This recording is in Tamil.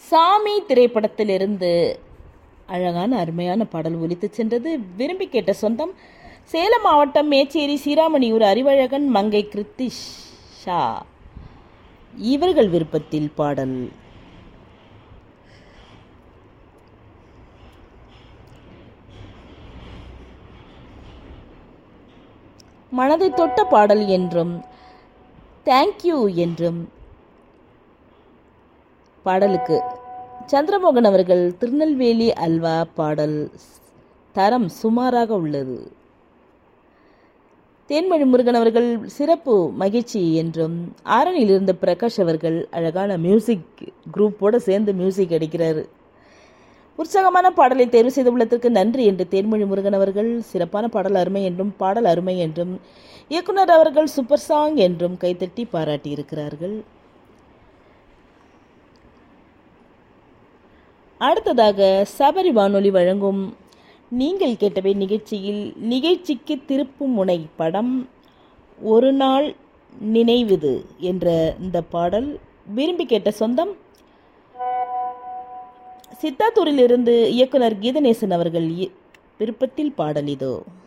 சாமி திரைப்படத்திலிருந்து அழகான அருமையான பாடல் ஒலித்து சென்றது விரும்பி கேட்ட சொந்தம் சேலம் மாவட்டம் மேச்சேரி சீராமணியூர் அறிவழகன் மங்கை கிருத்திஷா இவர்கள் விருப்பத்தில் பாடல் மனதை தொட்ட பாடல் என்றும் தேங்க்யூ என்றும் பாடலுக்கு சந்திரமோகன் அவர்கள் திருநெல்வேலி அல்வா பாடல் தரம் சுமாராக உள்ளது தேன்மொழி முருகன் அவர்கள் சிறப்பு மகிழ்ச்சி என்றும் ஆரணியில் இருந்த பிரகாஷ் அவர்கள் அழகான மியூசிக் குரூப்போடு சேர்ந்து மியூசிக் அடிக்கிறாரு உற்சாகமான பாடலை தேர்வு செய்துள்ளதற்கு நன்றி என்று தேன்மொழி முருகன் அவர்கள் சிறப்பான பாடல் அருமை என்றும் பாடல் அருமை என்றும் இயக்குனர் அவர்கள் சூப்பர் சாங் என்றும் கைத்தட்டி பாராட்டியிருக்கிறார்கள் அடுத்ததாக சபரி வானொலி வழங்கும் நீங்கள் கேட்டவை நிகழ்ச்சியில் நிகழ்ச்சிக்கு திருப்பும் முனை படம் ஒரு நாள் நினைவுது என்ற இந்த பாடல் விரும்பி கேட்ட சொந்தம் சித்தாத்தூரிலிருந்து இயக்குனர் கீதநேசன் அவர்கள் இ- விருப்பத்தில் பாடல் இதோ